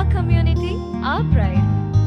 our community, our pride.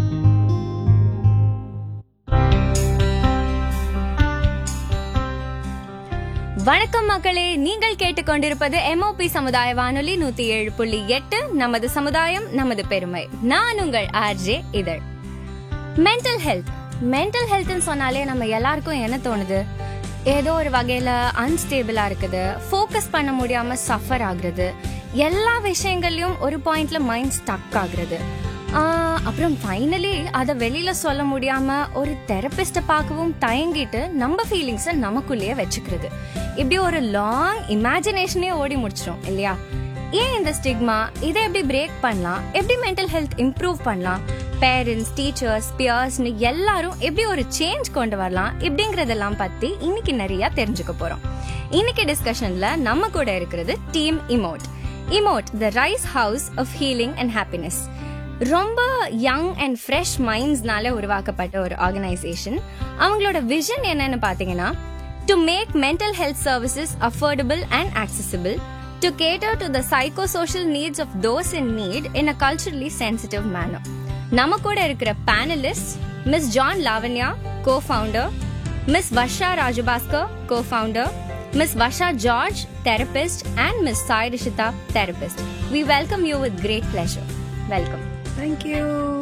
வணக்கம் மக்களே நீங்கள் கேட்டுக்கொண்டிருப்பது எம்ஓபி சமுதாய வானொலி நூத்தி ஏழு புள்ளி எட்டு நமது சமுதாயம் நமது பெருமை நான் உங்கள் ஆர்ஜே இதழ் மென்டல் ஹெல்த் மென்டல் ஹெல்த்னு சொன்னாலே நம்ம எல்லாருக்கும் என்ன தோணுது ஏதோ ஒரு வகையில அன்ஸ்டேபிளா இருக்குது ஃபோக்கஸ் பண்ண முடியாம சஃபர் ஆகுறது எல்லா விஷயங்கள்லயும் ஒரு பாயிண்ட்ல மைண்ட் ஸ்டக் ஆகுறது ஆஹ், அப்புறம் ஃபைனலி அதை வெளியில சொல்ல முடியாம ஒரு தெரபிஸ்ட பார்க்கவும் தயங்கிட்டு நம்ம ஃபீலிங்ஸை நமக்குள்ளேயே வச்சுக்கிறது இப்படி ஒரு லாங் இமேஜினேஷனே ஓடி முடிச்சிடும் இல்லையா ஏன் இந்த ஸ்டிக்மா இதை எப்படி பிரேக் பண்ணலாம் எப்படி மென்டல் ஹெல்த் இம்ப்ரூவ் பண்ணலாம் பேரண்ட்ஸ் டீச்சர்ஸ் பியர்ஸ்னு எல்லாரும் எப்படி ஒரு சேஞ்ச் கொண்டு வரலாம் இப்படிங்கறதெல்லாம் பத்தி இன்னைக்கு நிறைய தெரிஞ்சுக்க போறோம் இன்னைக்கு டிஸ்கஷன்ல நம்ம கூட இருக்கிறது team emote emote the Rise house of healing and happiness ரொம்ப யங் அண்ட் ஃப்ரெஷ் மைண்ட்ஸ்னால உருவாக்கப்பட்ட ஒரு ஆர்கனைசேஷன் அவங்களோட விஷன் என்னன்னு பாத்தீங்கன்னா to make mental health services affordable and accessible to cater to the psychosocial needs of those in need in a culturally sensitive manner. நம்ம கூட இருக்கிற panelist Miss John Lavanya co founder Miss Varsha Rajabhaskar co founder Miss Varsha George therapist and Miss Sai Rishitha therapist we welcome you with great pleasure welcome Thank you.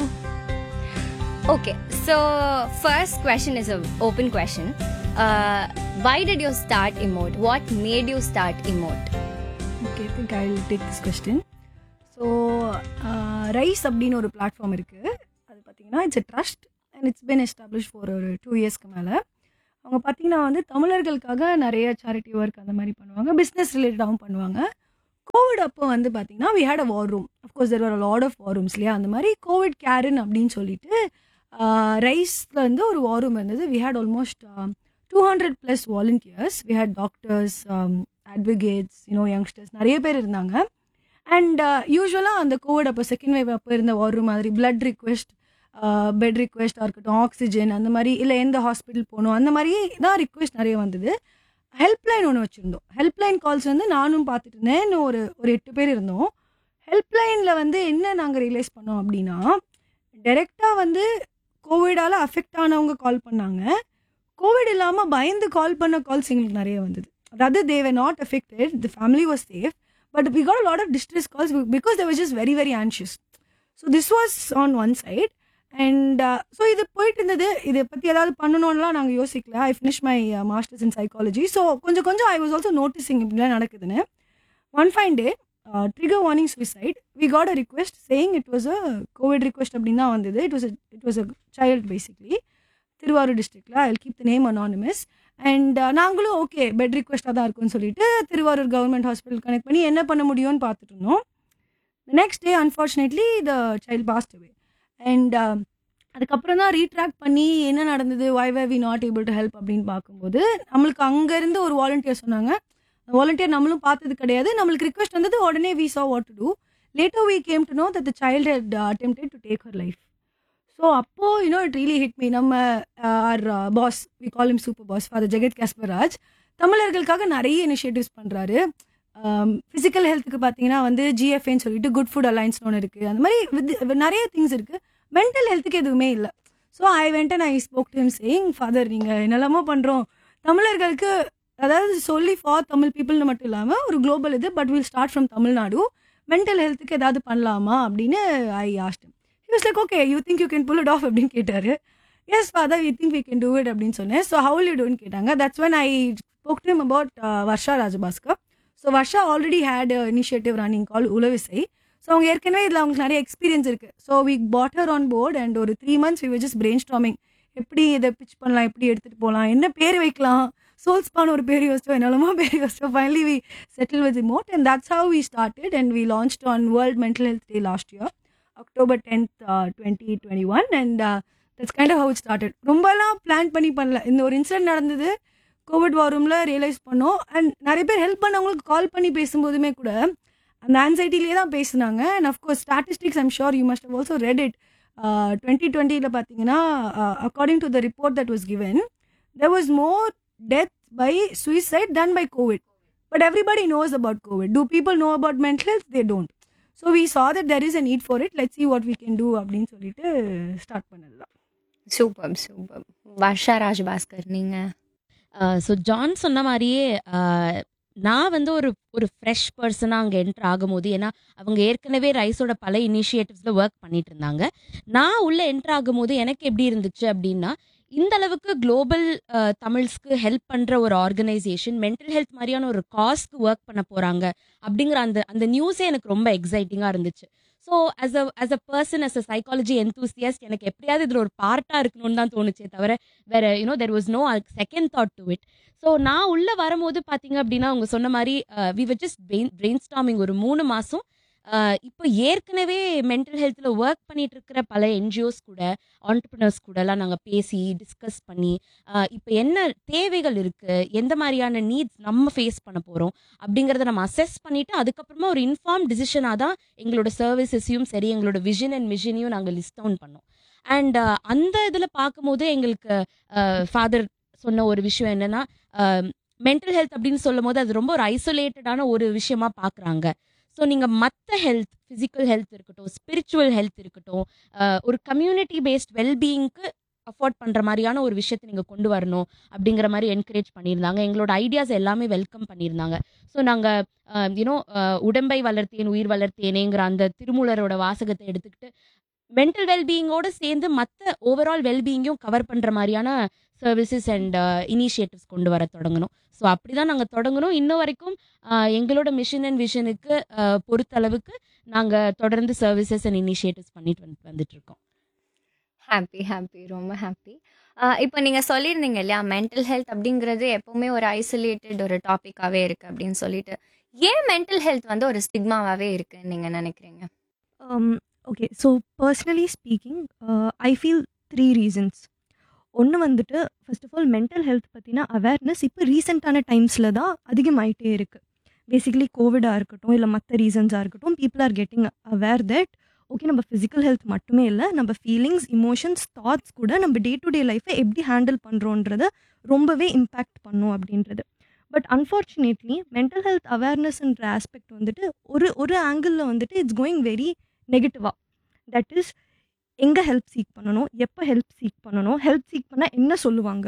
Okay, so first question is an open question. Uh, why did you start Emote? What made you start Emote? Okay, I think I'll take this question. So Rise அப்படின்னு ஒரு platform இருக்குது அது பார்த்தீங்கன்னா it's a trust and it's been establish for ஒரு two இயர்ஸ்க்கு மேலே அவங்க பார்த்தீங்கன்னா வந்து தமிழர்களுக்காக நிறைய சேரிட்டி ஒர்க் அந்த மாதிரி பண்ணுவாங்க பிஸ்னஸ் ரிலேட்டடாகவும் பண்ணுவாங்க கோவிட் அப்போ வந்து பார்த்தீங்கன்னா we had a war room of course there are lot of war rooms இல்லையா அந்த மாதிரி கோவிட் கேரின் அப்படின்னு சொல்லிட்டு ரைஸில் வந்து ஒரு வார் ரூம் இருந்தது we had almost two hundred plus volunteers we had doctors advocates you know youngsters நிறைய பேர் இருந்தாங்க அண்ட் யூஸ்வலாக அந்த கோவிட் அப்போ செகண்ட் வேவ் அப்போ இருந்த வார் ரூம் மாதிரி பிளட் ரிக்வெஸ்ட் பெட் ரிக்வெஸ்ட்டாக இருக்கட்டும் ஆக்சிஜன் அந்த மாதிரி இல்லை எந்த ஹாஸ்பிட்டல் போகணும் அந்த மாதிரி தான் ரிக்வெஸ்ட் நிறைய வந்தது ஹெல்ப்லைன் ஒன்று வச்சுருந்தோம் ஹெல்ப்லைன் கால்ஸ் வந்து நானும் பார்த்துட்டு இருந்தேன் இன்னும் ஒரு ஒரு எட்டு பேர் இருந்தோம் ஹெல்ப்லைனில் வந்து என்ன நாங்கள் ரியலைஸ் பண்ணோம் அப்படின்னா டைரெக்டாக வந்து கோவிடால் அஃபெக்ட் ஆனவங்க கால் பண்ணாங்க கோவிட் இல்லாமல் பயந்து கால் பண்ண கால்ஸ் எங்களுக்கு நிறைய வந்தது அதாவது தேவை not affected the family was safe but we got lot of distress calls because there was just very very anxious so this was on one side and so இது போயிட்டு இருந்தது இதை பற்றி ஏதாவது பண்ணணும்லாம் நாங்கள் யோசிக்கல I finish my masters in psychology so கொஞ்சம் கொஞ்சம் ஐ வாஸ் ஆல்சோ நோட்டீசிங் இப்படிலாம் நடக்குதுன்னு one fine day trigger warning suicide we got a request saying it was a Covid request அப்படின்னு தான் வந்தது it was it was a child basically Thiruvarur டிஸ்ட்ரிக்டில் I keep the name anonymous and நாங்களும் okay bed ரிக்வெஸ்ட்டாக தான் இருக்கும்னு சொல்லிட்டு Thiruvarur government hospital connect பண்ணி என்ன பண்ண முடியும்னு பார்த்துட்டு இருந்தோம் next day unfortunately the child passed away and அதுக்கப்புறம் தான் ரீட்ராக்ட் பண்ணி என்ன நடந்தது why were we not able to help அப்படின்னு பார்க்கும்போது நம்மளுக்கு அங்கேருந்து ஒரு வாலண்டியர் சொன்னாங்க வாலண்டியர் நம்மளும் பார்த்தது கிடையாது நம்மளுக்கு ரிக்வெஸ்ட் வந்தது உடனே we saw what to do later we came to know that the child had attempted to take her life so அப்போ you know it really hit me நம்ம our boss we call him super boss father Jegath Gasparaj தமிழர்களுக்காக நிறைய initiatives பண்ணுறாரு physical ஹெல்த்துக்கு பார்த்தீங்கன்னா வந்து ஜிஎஃப்ஏன்னு சொல்லிட்டு good food அலைன்ஸ்னு ஒன்று இருக்குது அந்த மாதிரி with- நிறைய திங்ஸ் இருக்குது மென்டல் ஹெல்த்துக்கு எதுவுமே இல்லை so I went and I spoke to him saying father நீங்கள் என்னெல்லாமோ பண்ணுறோம் தமிழர்களுக்கு அதாவது சொல்லி ஃபார் தமிழ் பீப்புள்னு மட்டும் இல்லாமல் ஒரு குளோபல் இது but will start from Tamil Nadu mental ஹெல்த்துக்கு ஏதாவது பண்ணலாமா அப்படின்னு I asked him he was like okay you think you can pull it off அப்படின்னு கேட்டார் yes father you think we can do it அப்படின்னு சொன்னேன் ஸோ ஹவு யூ டூன்னு கேட்டாங்க that's when I spoke to him about uh, Varsha Rajabhaskar so Varsha already had initiative running call உளவிசை so அவங்க ஏற்கனவே இதில் அவங்களுக்கு நிறைய எக்ஸ்பீரியன்ஸ் இருக்குது so we brought her on board and ஒரு three months we just brainstorming எப்படி இதை பிச் பண்ணலாம் எப்படி எடுத்துகிட்டு போகலாம் என்ன பேர் வைக்கலாம் சோல்ஸ்பான் ஒரு பேர் யோசிச்சோம் என்னெல்லாமோ பேர் யோசிச்சோம் finally we settled with Mode and that's how we started and we launch on world mental health day last year October tenth twenty twenty one and that's kind of how started ரொம்பலாம் பிளான் பண்ணி பண்ணல இந்த ஒரு incident நடந்தது Covid வார் ரூமில் realise பண்ணோம் and நிறைய பேர் ஹெல்ப் பண்ணவங்களுக்கு கால் பண்ணி பேசும்போதுமே கூட அந்த ஆன்சைட்டிலேயே தான் பேசுனாங்க and of course statistics I'm sure you must have also read it twenty டுவெண்ட்டியில் பார்த்தீங்கன்னா according to the report that was given there was more death by suicide than by covid but everybody knows about covid do people know about mental health they don't so we saw that there is a need for it let's see what we can do அப்படின்னு சொல்லிட்டு start பண்ணது தான் super super Varsha ராஜ்பாஸ்கர் நீங்க so John சொன்ன மாதிரியே ஆஹ், நான் வந்து ஒரு ஒரு ஃப்ரெஷ் பர்சனாக அங்கே என்ட்ரு ஆகும்போது ஏன்னா அவங்க ஏற்கனவே ரைஸோட பல இனிஷியேட்டிவ்ஸில் ஒர்க் பண்ணிட்டு இருந்தாங்க நான் உள்ள என்ட்ரு ஆகும்போது எனக்கு எப்படி இருந்துச்சு அப்படின்னா இந்த அளவுக்கு குளோபல் தமிழ்ஸ்க்கு ஹெல்ப் பண்ணுற ஒரு ஆர்கனைசேஷன் மென்டல் ஹெல்த் மாதிரியான ஒரு காஸ்க்கு ஒர்க் பண்ண போகிறாங்க அப்படிங்கிற அந்த அந்த நியூஸே எனக்கு ரொம்ப எக்ஸைட்டிங்காக இருந்துச்சு so as a as a person as a psychology enthusiast எனக்கு எப்படியாவது இதில் ஒரு பார்ட்டாக இருக்கணும்னு தான் தோணுச்சே தவிர வேற you know there was no second thought to it so நான் உள்ள வரும்போது பார்த்தீங்க அப்படின்னா அவங்க சொன்ன மாதிரி we were just brainstorming ஒரு மூணு மாதம் இப்போ ஏற்கனவே மென்டல் ஹெல்த்தில் ஒர்க் பண்ணிட்டு இருக்கிற பல என்ஜிஓஸ் கூட ஆண்டர்பிரினர்ஸ் கூடலாம் நாங்கள் பேசி டிஸ்கஸ் பண்ணி இப்போ என்ன தேவைகள் இருக்குது எந்த மாதிரியான நீட்ஸ் நம்ம ஃபேஸ் பண்ண போகிறோம் அப்படிங்கிறத நம்ம அசஸ் பண்ணிவிட்டு அதுக்கப்புறமா ஒரு இன்ஃபார்ம் டிசிஷனாக தான் எங்களோட சர்வீசஸையும் சரி எங்களோட விஷன் அண்ட் மிஷனையும் நாங்கள் லிஸ்ட் டவுன் பண்ணோம் அண்ட் அந்த இதில் பார்க்கும்போது எங்களுக்கு ஃபாதர் சொன்ன ஒரு விஷயம் என்னன்னா மென்டல் ஹெல்த் அப்படின்னு சொல்லும் போது அது ரொம்ப ஒரு ஐசோலேட்டடான ஒரு விஷயமா பார்க்குறாங்க ஸோ நீங்கள் மற்ற ஹெல்த் ஃபிசிக்கல் ஹெல்த் இருக்கட்டும் ஸ்பிரிச்சுவல் ஹெல்த் இருக்கட்டும் அஹ், ஒரு கம்யூனிட்டி பேஸ்ட் வெல்பீயிங்க்கு அஃபோர்ட் பண்ணுற மாதிரியான ஒரு விஷயத்தை நீங்கள் கொண்டு வரணும் அப்படிங்கிற மாதிரி என்கரேஜ் பண்ணியிருந்தாங்க எங்களோட ஐடியாஸ் எல்லாமே வெல்கம் பண்ணியிருந்தாங்க ஸோ நாங்கள் யூனோ உடம்பை வளர்த்தேன் உயிர் வளர்த்தேனேங்கிற அந்த திருமூலரோட வாசகத்தை எடுத்துக்கிட்டு மென்டல் வெல்பீயிங்கோட சேர்ந்து மற்ற ஓவரால் வெல்பீயிங்கும் கவர் பண்ணுற மாதிரியான சர்வீசஸ் அண்ட் இனிஷியேட்டிவ்ஸ் கொண்டு வர தொடங்கணும் ஸோ அப்படி தான் நாங்கள் தொடங்கணும் இன்ன வரைக்கும் ஆஹ், எங்களோட மிஷன் அண்ட் விஷனுக்கு பொறுத்தளவுக்கு நாங்கள் தொடர்ந்து சர்வீசஸ் அண்ட் இனிஷியேட்டிவ்ஸ் பண்ணிட்டு வந்து வந்துட்டு இருக்கோம் ஹாப்பி ஹாப்பி ரொம்ப ஹாப்பி இப்போ நீங்கள் சொல்லியிருந்தீங்க இல்லையா மென்டல் ஹெல்த் அப்படிங்கிறது எப்பவுமே ஒரு ஐசோலேட்டட் ஒரு டாப்பிக்காகவே இருக்குது அப்படின்னு சொல்லிட்டு ஏன் மென்டல் ஹெல்த் வந்து ஒரு ஸ்டிக்மாவாகவே இருக்குன்னு நீங்கள் நினைக்கிறீங்க okay so personally speaking I feel three reasons ஒன்று வந்துட்டு first of all mental health பற்றின அவேர்னஸ் இப்போ ரீசெண்டான டைம்ஸில் தான் அதிகமாயிட்டே இருக்குது பேசிக்கலி கோவிடாக இருக்கட்டும் இல்லை மற்ற ரீசன்ஸாக இருக்கட்டும் people are getting aware that okay நம்ம ஃபிசிக்கல் ஹெல்த் மட்டுமே இல்லை நம்ம ஃபீலிங்ஸ் இமோஷன்ஸ் தாட்ஸ் கூட நம்ம டே டு டே லைஃப்பை எப்படி ஹேண்டில் பண்ணுறோன்றத ரொம்பவே இம்பேக்ட் பண்ணும் அப்படின்றது பட் அன்ஃபார்ச்சுனேட்லி மென்டல் ஹெல்த் அவேர்னஸ்ன்ற ஆஸ்பெக்ட் வந்துட்டு ஒரு ஒரு ஆங்கிளில் வந்துட்டு இட்ஸ் கோயிங் வெரி நெகட்டிவாக தட் இஸ் எங்கே ஹெல்ப் சீக் பண்ணணும் எப்போ ஹெல்ப் சீக் பண்ணணும் ஹெல்ப் சீக் பண்ணால் என்ன சொல்லுவாங்க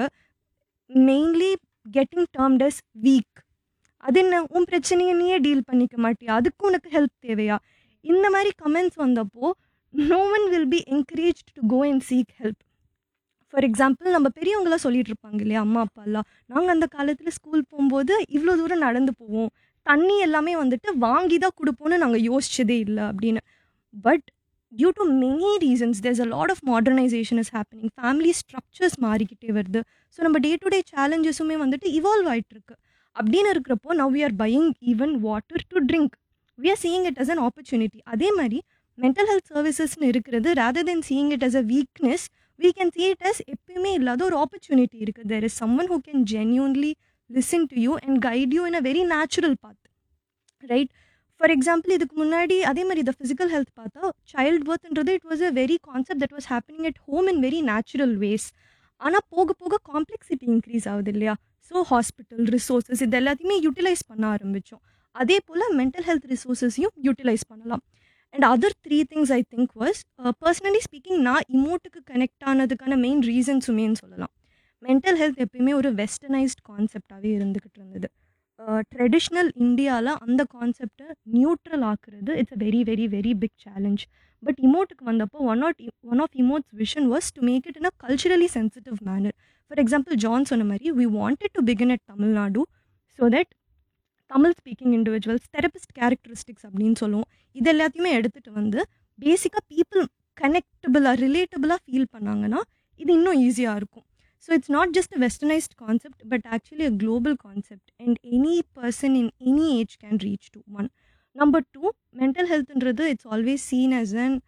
mainly getting termed as weak அது என்ன உன் பிரச்சனையை நீயே டீல் பண்ணிக்க மாட்டியா அதுக்கு உனக்கு ஹெல்ப் தேவையா இந்த மாதிரி கமெண்ட்ஸ் வந்தப்போ no one will be encourage to go and seek help for example நம்ம பெரியவங்களாம் சொல்லிட்டு இருப்பாங்க இல்லையா அம்மா அப்பாலாம் நாங்கள் அந்த காலத்தில் ஸ்கூல் போகும்போது இவ்வளோ தூரம் நடந்து போவோம் தண்ணி எல்லாமே வந்துட்டு வாங்கி தான் கொடுப்போம்னு நாங்கள் யோசிச்சதே இல்லை அப்படின்னு but due to many reasons there's a lot of modernisation is happening family structures மாறிக்கிட்டே வருது ஸோ நம்ம டே டு டே சேலஞ்சஸுமே வந்துட்டு இவால்வ் ஆயிட்டு இருக்கு அப்படின்னு இருக்கிறப்போ now we are buying even water to drink we are seeing it as an opportunity அதே மாதிரி மென்டல் ஹெல்த் சர்வீசஸ்னு இருக்கிறது rather than seeing it as a weakness we can see it as எப்பயுமே இல்லாத ஒரு ஆப்பர்ச்சுனிட்டி இருக்குது there is someone who can genuinely listen to you and guide you in a very natural path right for example இதுக்கு முன்னாடி அதே மாதிரி இந்த physical health பார்த்தா சைல்ட் பர்த்ன்றது it was a very concept that was happening at home in very natural ways ஆனால் போக போக காம்ப்ளெக்சிட்டி இன்க்ரீஸ் ஆகுது இல்லையா ஸோ ஹாஸ்பிட்டல் ரிசோர்ஸஸ் இது எல்லாத்தையுமே யூட்டிலைஸ் பண்ண ஆரம்பித்தோம் அதே போல் மென்டல் ஹெல்த் ரிசோர்ஸஸையும் யூட்டிலைஸ் பண்ணலாம் and other three things I think was personally speaking நான் இமோட்டுக்கு கனெக்ட் ஆனதுக்கான மெயின் ரீசன்ஸுமேன்னு சொல்லலாம் மென்டல் ஹெல்த் எப்பயுமே ஒரு வெஸ்டர்னைஸ்ட் கான்செப்டாகவே இருந்துக்கிட்டு இருந்தது ட்ரெடிஷ்னல் இந்தியாவில் அந்த கான்செப்டை நியூட்ரல் ஆக்குறது it's a very very very big challenge but இமோட்டுக்கு வந்தப்போ one not one of Emote's vision was to make it in a culturally sensitive manner for example John சொன்ன மாதிரி we wanted to begin at Tamil Nadu so that Tamil speaking individuals therapist characteristics அப்படின்னு சொல்லுவோம் இது எல்லாத்தையுமே எடுத்துகிட்டு வந்து பேசிக்காக பீப்புள் கனெக்டபுளாக ரிலேட்டபுளாக ஃபீல் பண்ணாங்கன்னா இது இன்னும் ஈஸியாக இருக்கும் so it's not just a westernised concept but actually a global concept and any person in any age can reach to one number two mental ஹெல்த்ன்றது it's always seen as an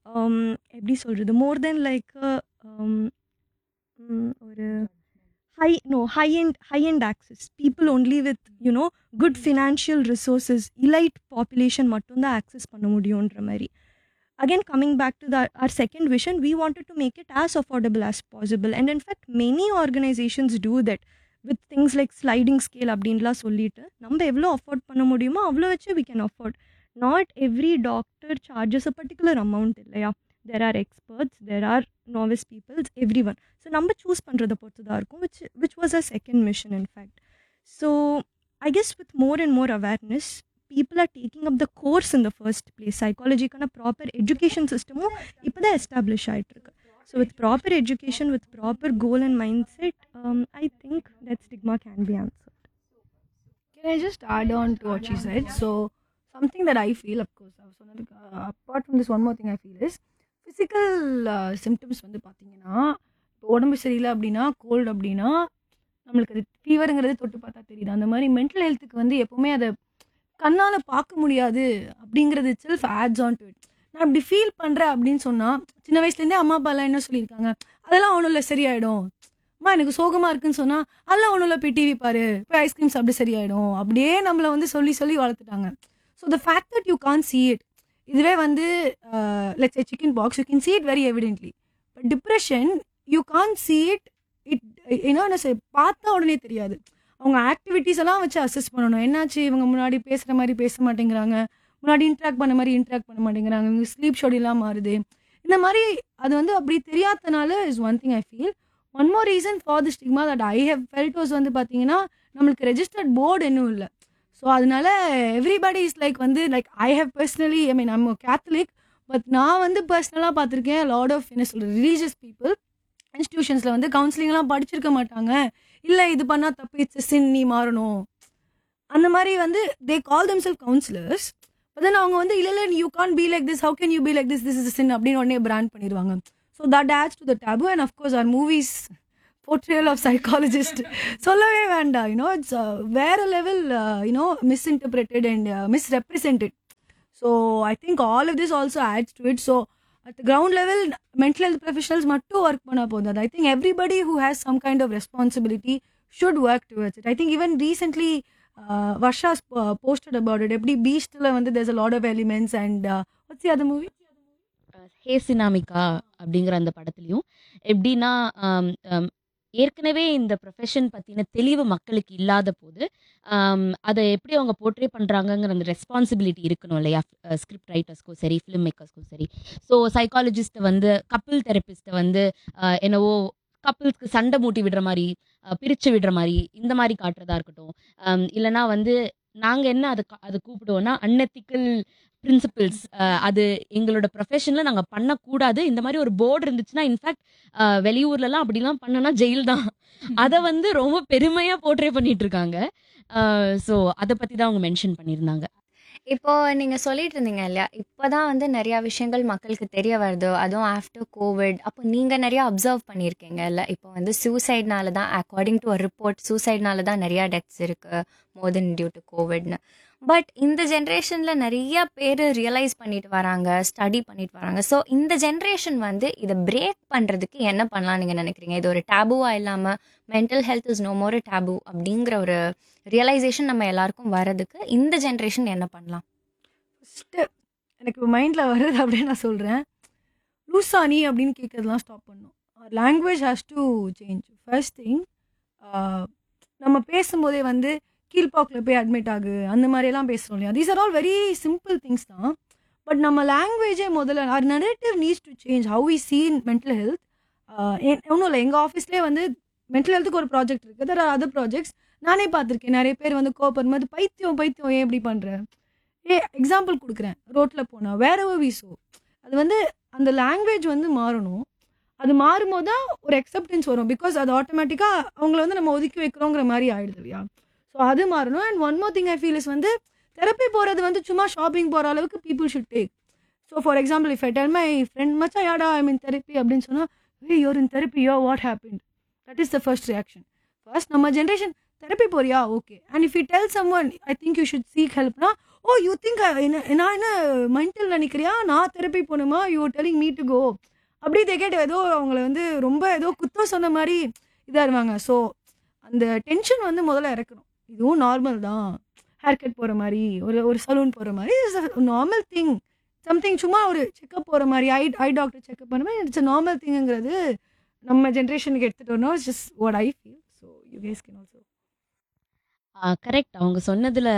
எப்படி சொல்கிறது more than like ஒரு high no high and high and access people only with you know good financial resources elite population மட்டும்தான் access பண்ண முடியுன்ற மாதிரி again coming back to the, our second vision we wanted to make it as affordable as possible and in fact many organizations do that with things like sliding scale அப்படின்லாம் சொல்லிட்டு நம்ம எவ்வளோ afford பண்ண முடியுமோ அவ்வளோ வச்சு we can afford not every doctor charges a particular amount இல்லையா there are experts there are novice peoples every one so நம்ம சூஸ் பண்ணுறதை பொறுத்து தான் இருக்கும் which which was a second mission in fact so I guess with more and more awareness people are taking up the course in the first place சைக்காலஜிக்கான proper education சிஸ்டமும் இப்போ தான் establish ஆகிட்டுருக்கு so with proper education with proper goal and mind set I think that stigma can be answer Can I just add on to what she said? So, something that I feel, of course, I was சொன்னதுக்கு, uh, apart from this, one more thing I feel is physical uh, symptoms வந்து பார்த்தீங்கன்னா இப்போ உடம்பு சரியில்லை அப்படின்னா gold அப்படின்னா நம்மளுக்கு அது ஃபீவருங்கிறது தொட்டு பார்த்தா தெரியுது அந்த மாதிரி மென்டல் ஹெல்த்துக்கு வந்து எப்போவுமே அதை கண்ணால் பார்க்க முடியாது அப்படிங்கிறது self adds on to it நான் இப்படி ஃபீல் பண்ணுறேன் அப்படின்னு சொன்னால் சின்ன வயசுலேருந்தே அம்மா அப்பாலாம் என்ன சொல்லியிருக்காங்க அதெல்லாம் ஒன்றும் இல்லை சரியாயிடும் அம்மா எனக்கு சோகமாக இருக்குன்னு சொன்னால் அதெல்லாம் ஒன்றும் இல்லை போய் டிவி பாரு போய் ஐஸ்கிரீம் சாப்பிட்டு சரியாயிடும் அப்படியே நம்மளை வந்து சொல்லி சொல்லி வளர்த்துட்டாங்க so the fact that you can't see it இதுவே வந்து let's chickenpox you can see it very evidently but depression you can't see it it என்ன என்ன சொல் பார்த்தா உடனே தெரியாது அவங்க ஆக்டிவிட்டீஸ் எல்லாம் வச்சு அசஸ் பண்ணணும் என்னாச்சு இவங்க முன்னாடி பேசுகிற மாதிரி பேச மாட்டேங்கிறாங்க முன்னாடி இன்ட்ராக்ட் பண்ண மாதிரி இன்ட்ராக்ட் பண்ண மாட்டேங்கிறாங்க இவங்க ஸ்லீப் ஷெடியூலாம் மாறுது இந்த மாதிரி அது வந்து அப்படி தெரியாதனால is one thing I feel one more reason for the stigma that I have felt was வந்து பார்த்தீங்கன்னா நம்மளுக்கு ரெஜிஸ்டர்ட் போர்டு இன்னும் இல்லை ஸோ அதனால எவ்ரிபடி இஸ் லைக் வந்து like I have personally I mean I'm Catholic but நான் வந்து பர்சனலாக பார்த்துருக்கேன் லாட் ஆஃப் என்ன சொல்கிறது ரிலீஜியஸ் பீப்புள் இன்ஸ்டியூஷன்ஸில் வந்து கவுன்சிலிங்லாம் படிச்சிருக்க மாட்டாங்க இல்லை இது பண்ணால் தப்பு இட்ஸ் சின் நீ மாறணும் அந்த மாதிரி வந்து தே கால் தெம் செல் கவுன்சிலர்ஸ் தென் அவங்க வந்து இல்லை இல்லை you can't be like this how can you be like this this is sin அப்படின்னு உடனே பிராண்ட் பண்ணிடுவாங்க so that adds to the taboo and of course our movies portrayal of psychologist சொல்லவே வேண்டாம் யூனோ இட்ஸ் வேற level you know misinterpreted and misrepresented so I think all of this also adds to it so at ground level mental health professionals மட்டும் work பண்ணால் போதும் I think everybody who has some kind of responsibility should work towards it I think even recently Varsha's posted about it எப்படி பீஸ்டில் வந்து there's a lot of elements and what's the other movie Hey Sinamika அப்படிங்கிற அந்த படத்துலையும் எப்படின்னா ஆம், ஆம், ஏற்கனவே இந்த ப்ரொஃபஷன் பற்றின தெளிவு மக்களுக்கு இல்லாத போது ஆம், அதை எப்படி அவங்க போர்ட்ரே பண்ணுறாங்கங்கிற அந்த ரெஸ்பான்சிபிலிட்டி இருக்கணும் இல்லையா ஸ்கிரிப்ட் ரைட்டர்ஸ்க்கும் சரி ஃபிலிம் மேக்கர்ஸ்க்கும் சரி ஸோ சைக்காலஜிஸ்ட்டை வந்து கப்பிள் தெரப்பிஸ்ட்டை வந்து ஆஹ், என்னவோ கப்பிள்ஸ்க்கு சண்டை மூட்டி விடுற மாதிரி ஆஹ், பிரிச்சு விடுற மாதிரி இந்த மாதிரி காட்டுறதா இருக்கட்டும் ஆம், இல்லைன்னா வந்து நாங்கள் என்ன அதை அது கூப்பிடுவோம்னா அன்எத்திக்கல் பிரின்சிபிள்ஸ் அது எங்களோட ப்ரொஃபஷனில் நாங்கள் பண்ணக்கூடாது இந்த மாதிரி ஒரு போர்டு இருந்துச்சுன்னா இன்ஃபேக்ட் வெளியூர்லலாம் அப்படிலாம் பண்ணனா ஜெயில் தான் அதை வந்து ரொம்ப பெருமையாக போர்ட்ரே பண்ணிட்டு இருக்காங்க ஸோ அதை பற்றி தான் அவங்க மென்ஷன் பண்ணியிருந்தாங்க இப்போ நீங்க சொல்லிட்டு இருந்தீங்க இல்லையா இப்போதான் வந்து நிறைய விஷயங்கள் மக்களுக்கு தெரிய வருது அதுவும் ஆஃப்டர் கோவிட் அப்போ நீங்க நிறைய அப்சர்வ் பண்ணியிருக்கீங்க இல்ல இப்போ வந்து சூசைட்னால தான் அக்கார்டிங் டு ரிப்போர்ட் சூசைட்னால தான் நிறைய டெத்ஸ் இருக்கு மோர் தென் டியூ டு கோவிட்னு பட் இந்த ஜென்ரேஷன்ல நிறைய பேர் ரியலைஸ் பண்ணிட்டு வராங்க ஸ்டடி பண்ணிட்டு வராங்க ஸோ இந்த ஜென்ரேஷன் வந்து இதை பிரேக் பண்றதுக்கு என்ன பண்ணலாம் நீங்க நினைக்கிறீங்க இது ஒரு டேபுவா இல்லாம mental health is no more taboo அப்படிங்கிற ஒரு ரியலைசேஷன் நம்ம எல்லாருக்கும் வரதுக்கு இந்த ஜென்ரேஷன் என்ன பண்ணலாம் ஃபஸ்ட்டு எனக்கு மைண்டில் வருது அப்படின்னு நான் சொல்கிறேன் லூசானி அப்படின்னு கேட்கறதெல்லாம் ஸ்டாப் பண்ணும் language has to change first thing நம்ம பேசும்போதே வந்து கீழ்பாக்கில் போய் அட்மிட் ஆகு அந்த மாதிரியெல்லாம் பேசுகிறோம் இல்லையா these are all very simple things தான் பட் நம்ம லாங்குவேஜே முதல்ல our narrative needs to change how we seen mental health ஒன்றும் இல்லை எங்கள் ஆஃபீஸ்லேயே வந்து மென்டல் ஹெல்த்துக்கு ஒரு ப்ராஜெக்ட் இருக்குது தர் ஆர் அதர் ப்ராஜெக்ட்ஸ் நானே பார்த்துருக்கேன் நிறைய பேர் வந்து கோபம் போது பைத்தியம் பைத்தியம் ஏன் இப்படி பண்ணுற ஏ எக்ஸாம்பிள் கொடுக்குறேன் ரோட்டில் போனால் வேற வி ஸோ அது வந்து அந்த லாங்குவேஜ் வந்து மாறணும் அது மாறும்போது தான் ஒரு அக்செப்டன்ஸ் வரும் பிகாஸ் அது ஆட்டோமேட்டிக்காக அவங்கள வந்து நம்ம ஒதுக்கி வைக்கிறோங்கிற மாதிரி ஆயிடுது இல்லையா ஸோ அது மாறணும் and one more thing I feel is வந்து தெரப்பி போகிறது வந்து சும்மா ஷாப்பிங் போகிற அளவுக்கு people should take so for example if I tell my friend மச்சா யாடா ஐ மீன் தெரப்பி அப்படின்னு சொன்னால் ஏ you're in therapy yo what happen that is the first reaction first நம்ம ஜென்ரேஷன் தெரப்பி போறியா okay and if you tell some one I think you should seek ஹெல்ப்னா oh you think என்ன நான் என்ன mental நினைக்கிறியா நான் தெரப்பி போகணுமா you telling me to go அப்படி தே கேட் ஏதோ அவங்கள வந்து ரொம்ப ஏதோ குத்தம் சொன்ன மாதிரி இதாக இருவாங்க ஸோ அந்த டென்ஷன் வந்து முதல்ல இறக்கணும் இதுவும் நார்மல் தான் ஹேர் கட் போகிற மாதிரி ஒரு ஒரு சலூன் போகிற மாதிரி இட்ஸ் நார்மல் திங் சம்திங் சும்மா ஒரு செக்கப் போகிற மாதிரி ஐ ஐ டாக்டர் செக்கப் பண்ண மாதிரி இட்ஸ் நார்மல் திங்குங்கிறது நம்ம ஜென்ரேஷனுக்கு எடுத்துகிட்டு வரணும் it's just what I feel so you guys can also correct அவங்க சொன்னதில்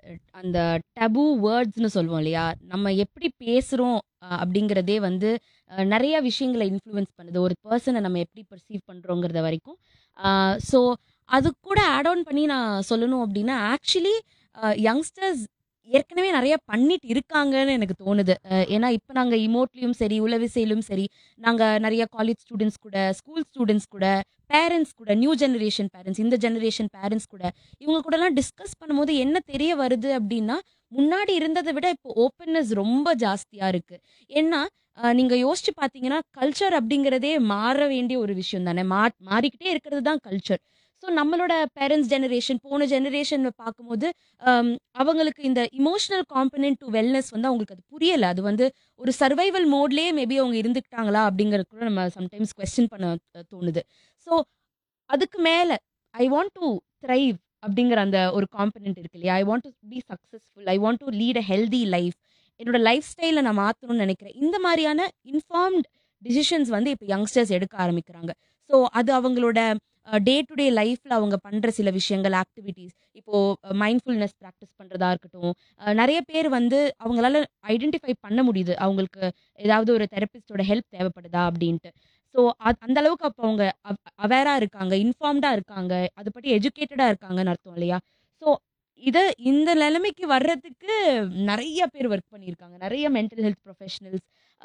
அந்த டபு வேர்ட்ஸ்னு சொல்லுவோம் இல்லையா நம்ம எப்படி பேசுகிறோம் அப்படிங்கிறதே வந்து அஹ், நிறைய விஷயங்களை இன்ஃப்ளூயன்ஸ் பண்ணுது ஒரு பர்சனை நம்ம எப்படி பர்சீவ் பண்ணுறோங்கிறத வரைக்கும் ஸோ அது கூட ஆட் ஆன் பண்ணி நான் சொல்லணும் அப்படின்னா ஆக்சுவலி யங்ஸ்டர்ஸ் ஏற்கனவே நிறைய பண்ணிட்டு இருக்காங்கன்னு எனக்கு தோணுது அஹ், ஏன்னா இப்போ நாங்கள் இமோட்லேயும் சரி உளவிசையிலும் சரி நாங்கள் நிறைய காலேஜ் ஸ்டூடெண்ட்ஸ் கூட ஸ்கூல் ஸ்டூடெண்ட்ஸ் கூட பேரண்ட்ஸ் கூட நியூ ஜெனரேஷன் பேரண்ட்ஸ் இந்த ஜெனரேஷன் பேரண்ட்ஸ் கூட இவங்க கூடலாம் டிஸ்கஸ் பண்ணும்போது என்ன தெரிய வருது அப்படின்னா முன்னாடி இருந்ததை விட இப்போ ஓப்பன்னஸ் ரொம்ப ஜாஸ்தியாக இருக்குது ஏன்னா அஹ், நீங்க யோசிச்சு பார்த்தீங்கன்னா கல்ச்சர் அப்படிங்கிறதே மாற வேண்டிய ஒரு விஷயம் தானே மா மாறிக்கிட்டே இருக்கிறது தான் கல்ச்சர் ஸோ நம்மளோட பேரண்ட்ஸ் ஜெனரேஷன் போன ஜெனரேஷன் பார்க்கும்போது ஹம், அவங்களுக்கு இந்த இமோஷனல் காம்பனன்ட் டு வெல்னஸ் வந்து அவங்களுக்கு அது புரியலை அது வந்து ஒரு சர்வைவல் மோட்லேயே மேபி அவங்க இருந்துக்கிட்டாங்களா அப்படிங்கிறது கூட நம்ம சம்டைம்ஸ் கொஸ்டின் பண்ண அஹ், தோணுது ஸோ அதுக்கு மேலே ஐ வாண்ட் டு த்ரைவ் அப்படிங்கிற அந்த ஒரு காம்பனன்ட் இருக்கு இல்லையா I want to be successful I want to lead a healthy life என்னோட லைஃப் ஸ்டைலை நான் மாற்றணும்னு நினைக்கிறேன் இந்த மாதிரியான இன்ஃபார்ம்ட் டிசிஷன்ஸ் வந்து இப்போ யங்ஸ்டர்ஸ் எடுக்க ஆரம்பிக்கிறாங்க ஸோ அது அவங்களோட டே டு டே லைஃப்பில் அவங்க பண்ணுற சில விஷயங்கள் ஆக்டிவிட்டீஸ் இப்போது மைண்ட்ஃபுல்னஸ் ப்ராக்டிஸ் பண்ணுறதா இருக்கட்டும் அஹ், நிறைய பேர் வந்து அவங்களால ஐடென்டிஃபை பண்ண முடியுது அவங்களுக்கு ஏதாவது ஒரு தெரபிஸ்டோட ஹெல்ப் தேவைப்படுதா அப்படின்ட்டு ஸோ அந்த அளவுக்கு அப்போ அவங்க அவேராக இருக்காங்க இன்ஃபார்ம்டாக இருக்காங்க அதை பற்றி எஜுகேட்டடாக இருக்காங்கன்னு அர்த்தம் இல்லையா ஸோ இதை இந்த நிலைமைக்கு வர்றதுக்கு நிறைய பேர் ஒர்க் பண்ணியிருக்காங்க நிறைய மென்டல் ஹெல்த் ப்ரொஃபஷனல்ஸ்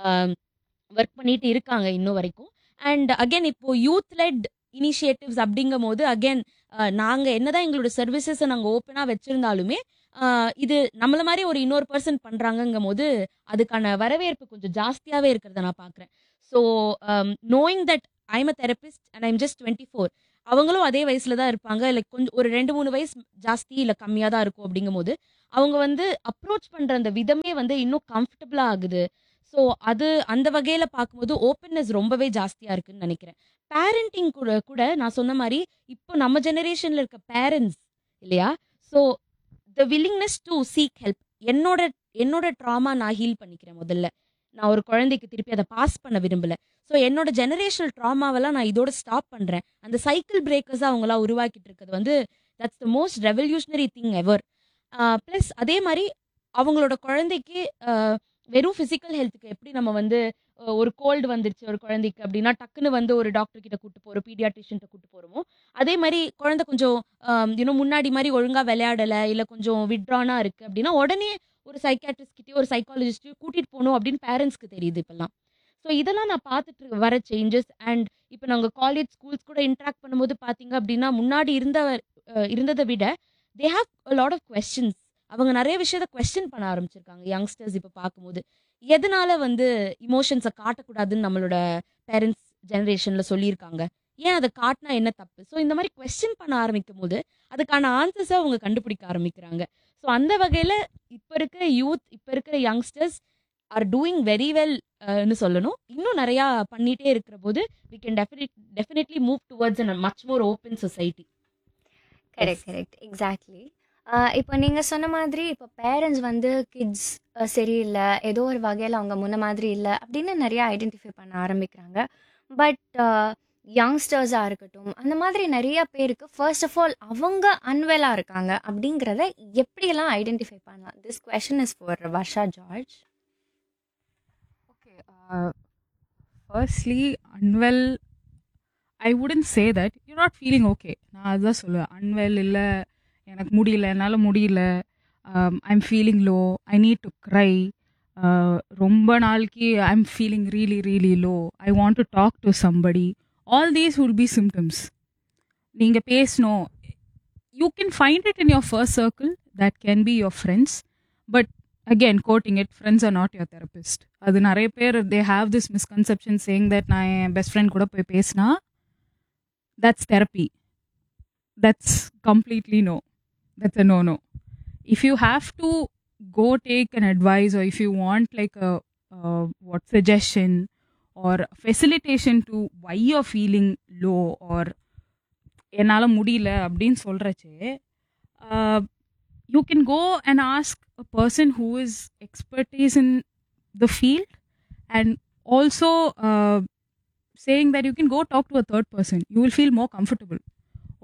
ஒர்க் பண்ணிட்டு இருக்காங்க இன்னும் வரைக்கும் அண்ட் அகைன் இப்போ யூத் லெட் இனிஷியேட்டிவ்ஸ் அப்படிங்கும் போது அகைன் நாங்கள் என்னதான் எங்களோட சர்வீசஸை நாங்கள் ஓப்பனாக வச்சுருந்தாலுமே இது நம்மள மாதிரி ஒரு இன்னொரு பர்சன் பண்ணுறாங்கங்கும் போது அதுக்கான வரவேற்பு கொஞ்சம் ஜாஸ்தியாகவே இருக்கிறத நான் பார்க்குறேன் so knowing that I'm a therapist and I'm just twenty four அவங்களும் அதே வயசில் தான் இருப்பாங்க லைக் கொஞ்சம் ஒரு ரெண்டு மூணு வயசு ஜாஸ்தி இல்லை கம்மியாக தான் இருக்கும் அப்படிங்கும்போது அவங்க வந்து அப்ரோச் பண்ணுற அந்த விதமே வந்து இன்னும் கம்ஃபர்டபுளாக ஆகுது ஸோ அது அந்த வகையில் பார்க்கும்போது ஓப்பன்னஸ் ரொம்பவே ஜாஸ்தியாக இருக்குன்னு நினைக்கிறேன் பேரண்டிங் கூட கூட நான் சொன்ன மாதிரி இப்போ நம்ம ஜெனரேஷனில் இருக்க பேரண்ட்ஸ் இல்லையா so the willingness to seek help என்னோட என்னோட ட்ராமா நான் ஹீல் பண்ணிக்கிறேன் முதல்ல நான் ஒரு குழந்தைக்கு திருப்பி அதை பாஸ் பண்ண விரும்பல ஸோ என்னோட ஜெனரேஷனல் ட்ராமாவெல்லாம் நான் இதோட ஸ்டாப் பண்ணுறேன் அந்த சைக்கிள் பிரேக்கர்ஸாக அவங்களாம் உருவாக்கிட்டு இருக்கிறது வந்து that's the most revolutionary thing ever plus அதே மாதிரி அவங்களோட குழந்தைக்கு ஆஹ், வெறும் ஃபிசிக்கல் ஹெல்த்துக்கு எப்படி நம்ம வந்து ஆஹ், ஒரு கோல்டு வந்துருச்சு ஒரு குழந்தைக்கு அப்படின்னா டக்குன்னு வந்து ஒரு டாக்டர் கிட்ட கூட்டு போகிறோம் பீடியாட்ரிஷியன்ட்ட கூட்டு போகிறோமோ அதே மாதிரி குழந்தை கொஞ்சம் இன்னும் முன்னாடி மாதிரி ஒழுங்காக விளையாடலை இல்லை கொஞ்சம் விட்ரானா இருக்குது அப்படின்னா உடனே ஒரு சைக்காட்ரிஸ்ட் கிட்டயோ ஒரு சைக்காலஜிஸ்ட்டையோ கூட்டிகிட்டு போகணும் அப்படின்னு பேரண்ட்ஸ்க்கு தெரியுது இப்போல்லாம் ஸோ இதெல்லாம் நான் பார்த்துட்டு இருக்க- வர சேஞ்சஸ் அண்ட் இப்போ நாங்கள் காலேஜ் ஸ்கூல்ஸ் கூட இன்ட்ராக்ட் பண்ணும்போது பார்த்தீங்க அப்படின்னா முன்னாடி இருந்த அஹ், இருந்ததை விட they have lot of questions அவங்க நிறைய விஷயத்த கொஸ்டின் பண்ண ஆரம்பிச்சிருக்காங்க யங்ஸ்டர்ஸ் இப்போ பார்க்கும்போது எதனால வந்து இமோஷன்ஸை காட்டக்கூடாதுன்னு நம்மளோட பேரண்ட்ஸ் ஜெனரேஷனில் சொல்லியிருக்காங்க ஏன் அதை காட்டினா என்ன தப்பு ஸோ இந்த மாதிரி கொஸ்டின் பண்ண ஆரம்பிக்கும் போது அதுக்கான ஆன்சர்ஸை அவங்க கண்டுபிடிக்க ஆரம்பிக்கிறாங்க ஸோ அந்த வகையில் இப்போ இருக்கிற யூத் இப்போ இருக்கிற youngsters are doing very well ன்னு சொல்லணும் இன்னும் நிறையா பண்ணிட்டே இருக்கிற போது we can definite definitely move towards a much more open society correct correct exactly இப்போ நீங்கள் சொன்ன மாதிரி இப்போ பேரண்ட்ஸ் வந்து கிட்ஸ் சரியில்லை ஏதோ ஒரு வகையில் அவங்க முன்ன மாதிரி இல்லை அப்படின்னு நிறைய ஐடென்டிஃபை பண்ண ஆரம்பிக்கிறாங்க பட் யங்ஸ்டர்ஸாக இருக்கட்டும் அந்த மாதிரி நிறைய பேருக்கு ஃபர்ஸ்ட் ஆஃப் ஆல் அவங்க அன்வெலாக இருக்காங்க அப்படிங்கிறத எப்படியெல்லாம் ஐடென்டிஃபை பண்ணலாம் this question is for Varsha George Okay. Uh, firstly, unwell. I wouldn't say that. You're not feeling okay. நான் அதுதான் சொல்லுவேன் அன்வெல் இல்லை எனக்கு முடியல என்னால் முடியல I'm feeling low I need to cry ரொம்ப நாளைக்கு I'm feeling really really low I want to talk to somebody all these will be symptoms நீங்கள் பேசணும் you can find it in your first circle that can be your friends but again quoting it friends are not your therapist அது நிறைய பேர் they have this misconception saying that நான் என் best friend கூட போய் பேசினா that's therapy that's completely no that's a no no if you have to go take an advice or if you want like a uh, what suggestion or facilitation to why you're feeling low or என்னால் முடியல அப்படின்னு சொல்கிறச்சே you can go and ask a person who is expertise in the field and also uh, saying that you can go talk to a third person you will feel more comfortable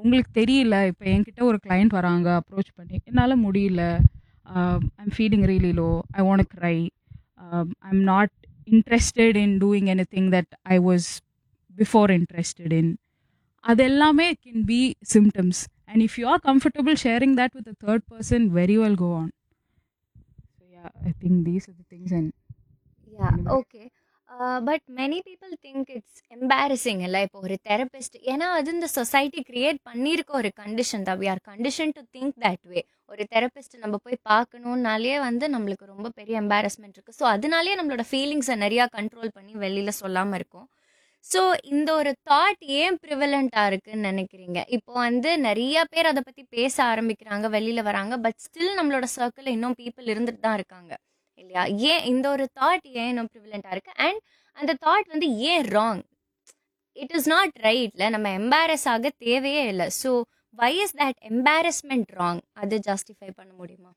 உங்களுக்கு தெரியல இப்போ என்கிட்ட ஒரு client வராங்க approach பண்ணி என்னால் முடியல I'm feeling really low I want cry I'm not interested in doing any thing that I was before interested in அது எல்லாமே can be symptoms and if you are comfortable sharing that with third person very well go on so yeah I think these are the things and yeah okay but many people think it's embarrassing இல்லை இப்போ ஒரு therapist ஏன்னா அது இந்த society create பண்ணியிருக்க ஒரு condition தான் we are condition to think that way ஒரு தெரபிஸ்ட் நம்ம போய் பார்க்கணுன்னாலே வந்து நம்மளுக்கு ரொம்ப பெரிய எம்பாரஸ்மெண்ட் இருக்குது ஸோ அதனாலேயே நம்மளோட ஃபீலிங்ஸை நிறையா கண்ட்ரோல் பண்ணி வெளியில் சொல்லாமல் இருக்கும் ஸோ இந்த ஒரு தாட் ஏன் ப்ரிவலண்ட்டாக இருக்குன்னு நினைக்கிறீங்க இப்போ வந்து நிறைய பேர் அதை பற்றி பேச ஆரம்பிக்கிறாங்க வெளியில் வராங்க பட் ஸ்டில் நம்மளோட சர்க்கிளில் இன்னும் பீப்புள் இருந்துட்டு தான் இருக்காங்க இல்லையா ஏன் இந்த ஒரு தாட் ஏன் இன்னும் ப்ரிவலண்ட்டாக இருக்குது அண்ட் அந்த தாட் வந்து ஏன் ராங் இட் இஸ் நாட் ரைட்ல நம்ம எம்பாரஸ் ஆக தேவையே இல்லை so why is that embarrassment wrong அது ஜஸ்டிஃபை பண்ண முடியுமா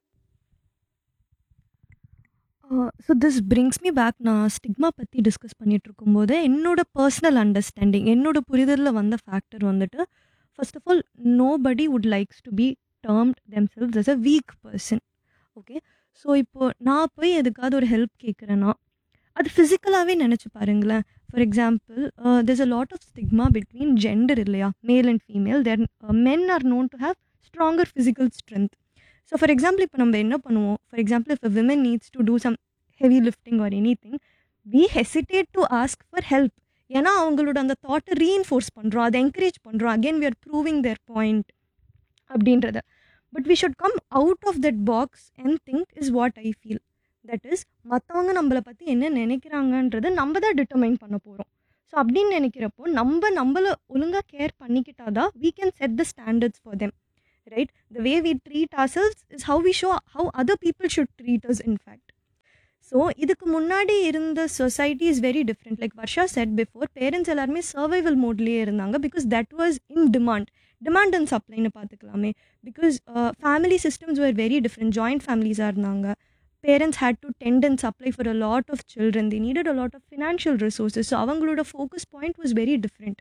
so this brings me back நான் ஸ்டிக்மா பற்றி டிஸ்கஸ் பண்ணிட்டு இருக்கும்போது என்னோட பர்சனல் அண்டர்ஸ்டாண்டிங் என்னோட புரிதலில் வந்த ஃபேக்டர் வந்துட்டு first of all nobody would likes to be termed themselves as a weak person okay so இப்போ நான் போய் எதுக்காவது ஒரு ஹெல்ப் கேட்குறேன்னா அது ஃபிசிக்கலாகவே நினச்சி பாருங்களேன் for example there's a lot of stigma between gender இல்லையா male and female there men are known to have stronger physical strength so for example இப்போ நம்ம என்ன பண்ணுவோம் for example if a women needs to do some heavy lifting or anything we hesitate to ask for help ஏன்னா அவங்களோட அந்த தாட்டை reinforce பண்ணுறோம் அதை என்கரேஜ் பண்ணுறோம் again we are proving their point அப்படின்றத but we should come out of that box and think is what I feel that is மற்றவங்க நம்மளை பற்றி என்ன நினைக்கிறாங்கன்றதை நம்ம தான் டிட்டர்மைன் பண்ண போகிறோம் ஸோ அப்படின்னு நினைக்கிறப்போ நம்ம நம்மளை ஒழுங்காக கேர் பண்ணிக்கிட்டாதான் we can set the standards for them right the way we treat ourselves is how we show how other people should treat us in fact so இதுக்கு முன்னாடி இருந்த society is very different like Varsha said before parents எல்லாருமே survival மோட்லேயே இருந்தாங்க because that was in demand demand and சப்ளைன்னு பார்த்துக்கலாமே because family systems were very different joint ஃபேமிலிஸாக இருந்தாங்க parents had to tend and supply for a lot of children they needed a lot of financial resources so அவங்களோட focus point was very different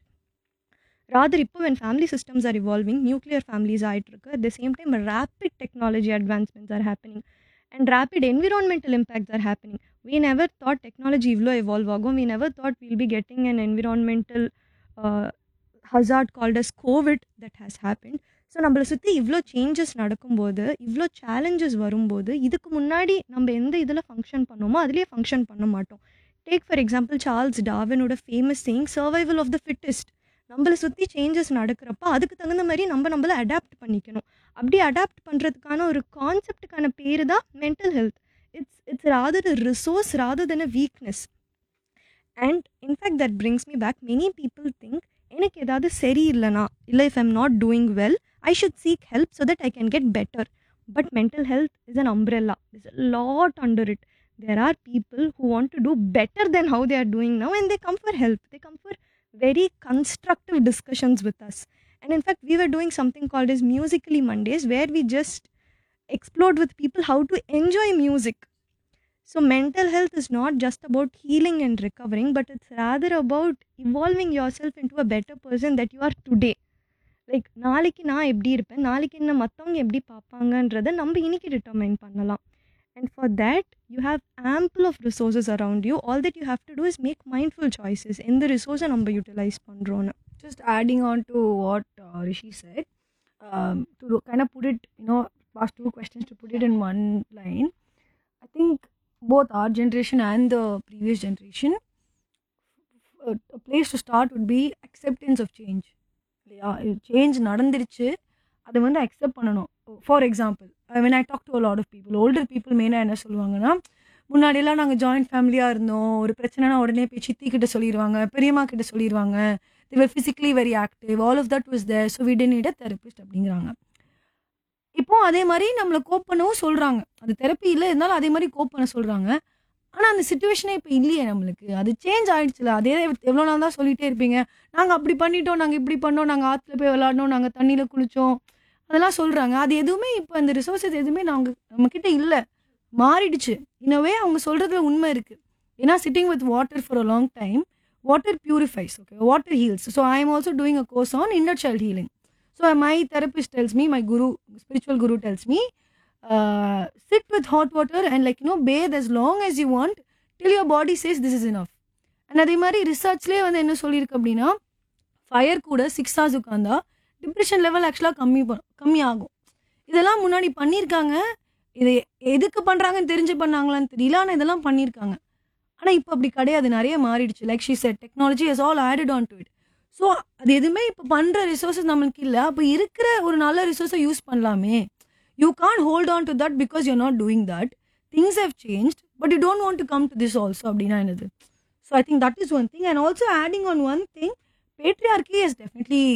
rather இப்போ when family systems are evolving nuclear families ஆயிட்டு இருக்கு at the same time rapid technology advancements are happening and rapid environmental impacts are happening we never thought technology இவ்வளோ evolve ஆகும் we never thought we'll be getting an environmental uh, hazard called as covid that has happened so நம்மளை சுற்றி இவ்வளோ changes நடக்கும்போது இவ்வளோ challenges வரும்போது இதுக்கு முன்னாடி நம்ம எந்த இதில் ஃபங்க்ஷன் பண்ணோமோ அதுலேயே ஃபங்க்ஷன் பண்ண மாட்டோம் டேக் ஃபார் எக்ஸாம்பிள் சார்ல்ஸ் டாவினோட famous saying survival of the fittest நம்மளை சுற்றி சேஞ்சஸ் நடக்கிறப்ப அதுக்கு தகுந்த மாதிரி நம்ம நம்மளை அடாப்ட் பண்ணிக்கணும் அப்படி அடாப்ட் பண்ணுறதுக்கான ஒரு கான்செப்டுக்கான பேர் தான் mental health it's it's rather a resource rather then a weakness and in fact that brings me back many people think எனக்கு ஏதாவது சரியில்லைனா இல்லை if I'm not doing well I should seek help so that I can get better but mental health is an umbrella is a lot under it there are people who want to do better than how they are doing now and they come for help they come for very constructive discussions with us and in fact we were doing something called as musically mondays where we just explored with people how to enjoy music so mental health is not just about healing and recovering but it's rather about evolving yourself into a better person that you are today like நாளைக்கு நான் எப்படி இருப்பேன் நாளைக்கு என்ன மற்றவங்க எப்படி பார்ப்பாங்கன்றதை நம்ம இன்னைக்கு டிட்டர்மைன் பண்ணலாம் and for that you have ample of resources around you all that you have to do is make mindful choices in the resource நம்ம utilize பண்றோம்னு just adding on to what uh, Rishi said, um, to kind of put it, you know, ask two questions to put it in one line. I think both our generation and the previous generation, a, a place to start would be acceptance of change. இல்லையா change நடந்துருச்சு அதை வந்து accept பண்ணணும் for example when I talk to lot of people older people மெயினாக என்ன சொல்லுவாங்கன்னா முன்னாடியெல்லாம் நாங்கள் ஜாயிண்ட் ஃபேமிலியாக இருந்தோம் ஒரு பிரச்சனைனா உடனே போய் சித்தி கிட்ட சொல்லிடுவாங்க பெரியம்மா கிட்ட சொல்லிடுவாங்க they were physically very active all of that was there so we then need a therapist அப்படிங்கிறாங்க இப்போ அதே மாதிரி நம்மளை கோப் பண்ணவும் சொல்கிறாங்க அது தெரப்பி இல்லை இருந்தாலும் அதே மாதிரி கோப் பண்ண சொல்கிறாங்க ஆனால் அந்த சுச்சுவேஷனே இப்போ இல்லையே நம்மளுக்கு அது சேஞ்ச் ஆயிடுச்சுல அதே எவ்வளோ நாள் தான் சொல்லிட்டே இருப்பீங்க நாங்கள் அப்படி பண்ணிட்டோம் நாங்கள் இப்படி பண்ணோம் நாங்கள் ஆற்றுல போய் விளாடணும் நாங்கள் தண்ணியில் குளித்தோம் அதெல்லாம் சொல்கிறாங்க அது எதுவுமே இப்போ அந்த ரிசோர்ஸஸ் எதுவுமே நாங்கள் நம்மக்கிட்ட இல்லை மாறிடுச்சு இன்னவே அவங்க சொல்கிறதுல உண்மை இருக்குது ஏன்னா sitting with water for a long time water purifies okay water heals so I am also doing a course on inner child healing so my therapist tells me my guru spiritual guru tells me sit with hot water and like you know bath as long as you want till your body says this is enough and அதே மாதிரி ரிசர்ச்லேயே வந்து என்ன சொல்லியிருக்கு அப்படின்னா fire கூட six hours உட்காந்தா depression level ஆக்சுவலாக கம்மி ப- கம்மி ஆகும் இதெல்லாம் முன்னாடி பண்ணியிருக்காங்க இது எதுக்கு பண்ணுறாங்கன்னு தெரிஞ்சு பண்ணாங்களான்னு தெரியல ஆனால் இதெல்லாம் பண்ணியிருக்காங்க ஆனால் இப்போ அப்படி கிடையாது நிறைய மாறிடுச்சு like she said technology is all added on to it so அது எதுவுமே இப்போ பண்ணுற ரிசோர்ஸஸ் நம்மளுக்கு இல்லை அப்போ இருக்கிற ஒரு நல்ல ரிசோர்ஸை யூஸ் பண்ணலாமே you can hold on to that because you not doing that things how change but you don't want to come to this also அப்படின்னா என்னது so I think that is one thing and also adding on one thing patriarchy is definitely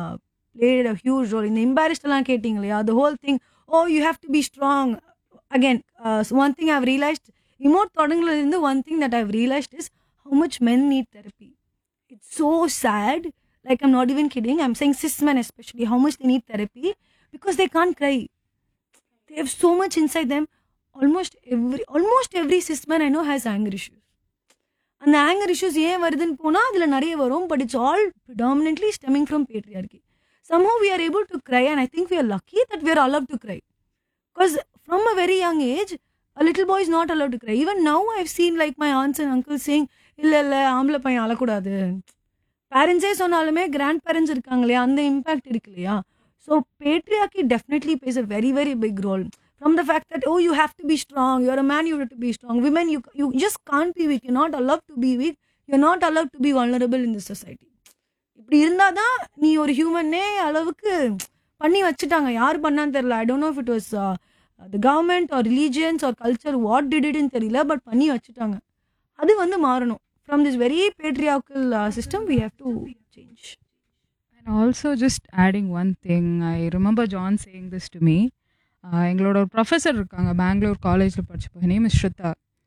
played a huge role இந்த embarrassed எல்லாம் கேட்டிங்க இல்லையா the whole thing oh you have to be strong again uh, so one thing I've realized இமோட் தொடங்குல இருந்து one thing that I've realized is how much men need therapy it's so sad like I'm not even kidding I'm saying cis men especially how much they need therapy because they can't cry they have so much inside them almost every almost every cis man I know has anger issues அந்த anger issues ஏன் வருதுன்னு போனால் அதில் நிறைய வரும் but it's all predominantly stemming from patriarchy somehow we are able to cry and i think we are lucky that we are allowed to cry because from a very young age a little boy is not allowed to cry even now i've seen like my aunts and uncles saying இல்ல இல்ல ஆம்பளை பையன் அழக்கூடாது பேரண்ட்ஸே சொன்னாலுமே grand parents இருக்காங்க இல்லையா அந்த impact இருக்கு இல்லையா so patriarchy definitely plays a very very big role from the fact that oh you have to be strong you're a man you to be strong women you you just can't be weak you not allow to be weak you not allow to be vulnerable in the society இப்படி இருந்தால் தான் நீ ஒரு ஹியூமனே அளவுக்கு பண்ணி வச்சுட்டாங்க யார் பண்ணான்னு தெரியல I don't know it was the government or religions or culture what did இட்னு தெரியல பட் பண்ணி வச்சுட்டாங்க அது வந்து மாறணும் from this very patriarchal system we have to change And also, just adding one thing, I remember John saying this to me. Uh, எங்களோட ஒரு professor இருக்காங்க பெங்களூர் காலேஜில் படிச்சப்போ நேம் இஸ் ஸ்ருதா